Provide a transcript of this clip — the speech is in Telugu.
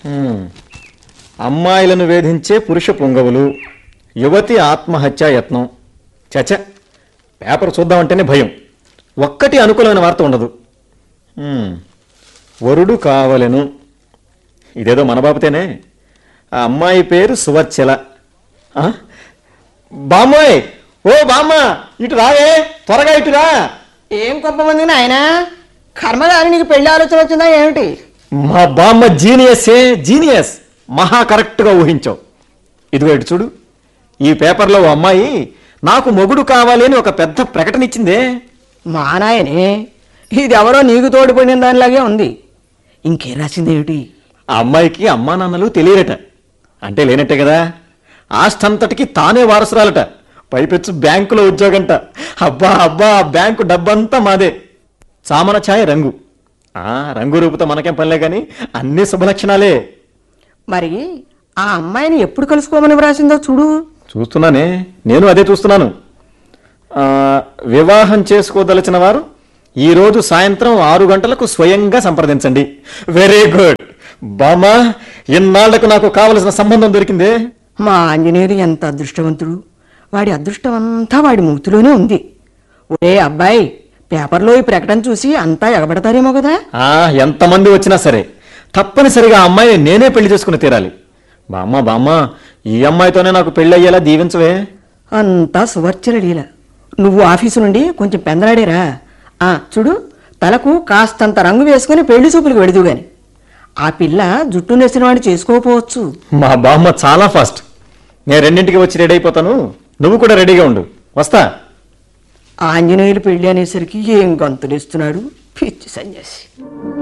హ్మ్. అమ్మాయిలను వేధించే పురుష పొంగవులు యువతి ఆత్మహత్యా యత్నం చచ పేపర్ చూద్దామంటేనే భయం ఒక్కటి అనుకూలమైన వార్త ఉండదు హ్మ్. వరుడు కావలెను ఇదేదో మన బాబుతేనే ఆ అమ్మాయి పేరు సువర్చల ఆ? బామ్మోయ్ ఓ బామ్మ ఇటు రావే త్వరగా ఇటు రా ఏం గొప్పమంది నాయన కర్మదారి నీకు పెళ్లి ఆలోచన వచ్చిందా ఏమిటి మా బామ్మ జీనియస్సే జీనియస్ మహా కరెక్ట్గా ఊహించావు ఇదిగో ఇటు చూడు ఈ పేపర్లో ఓ అమ్మాయి నాకు మొగుడు కావాలి అని ఒక పెద్ద ప్రకటన ఇచ్చిందే మా నాయనే ఇది ఎవరో నీకు తోడిపోయిన దానిలాగే ఉంది ఇంకేం రాసింది ఏమిటి ఆ అమ్మాయికి అమ్మా నాన్నలు తెలియరట అంటే లేనట్టే కదా ఆస్తంతటికి తానే వారసురాలట పైపెచ్చు బ్యాంకులో ఉద్యోగంట అబ్బా అబ్బా ఆ బ్యాంకు డబ్బంతా మాదే చామన ఛాయ రంగు ఆ రంగు రూపుతో మనకేం పనిలే కానీ అన్ని శుభలక్షణాలే మరి ఆ అమ్మాయిని ఎప్పుడు కలుసుకోమని వ్రాసిందో చూడు చూస్తున్నానే నేను అదే చూస్తున్నాను ఆ, వివాహం చేసుకోదలిచిన వారు ఈరోజు సాయంత్రం ఆరు గంటలకు స్వయంగా సంప్రదించండి వెరీ గుడ్ బామా ఇన్నాళ్లకు నాకు కావలసిన సంబంధం దొరికిందే మా ఆంజనేయుడు ఎంత అదృష్టవంతుడు వాడి అదృష్టం అంతా వాడి మూతిలోనే ఉంది ఒరే అబ్బాయి పేపర్లో ఈ ప్రకటన చూసి అంతా ఎగబడతారేమో కదా ఆ ఎంతమంది వచ్చినా సరే తప్పనిసరిగా ఆ అమ్మాయిని నేనే పెళ్లి చేసుకుని తీరాలి బామ్మ బామ్మ ఈ అమ్మాయితోనే నాకు పెళ్లి అయ్యేలా దీవించవే అంతా సువర్చల లీల నువ్వు ఆఫీసు నుండి కొంచెం పెందలాడేరా ఆ చూడు తలకు కాస్తంత రంగు వేసుకుని పెళ్లి చూపులకు వెడుదు గాని ఆ పిల్ల జుట్టు నెసిన వాడు చేసుకోకపోవచ్చు మా బామ్మ చాలా ఫాస్ట్ నేను రెండింటికి వచ్చి రెడీ అయిపోతాను నువ్వు కూడా రెడీగా ఉండు వస్తా ఆంజనేయులు పెళ్లి అనేసరికి ఏం గంతులేస్తున్నాడు పిచ్చి సన్యాసి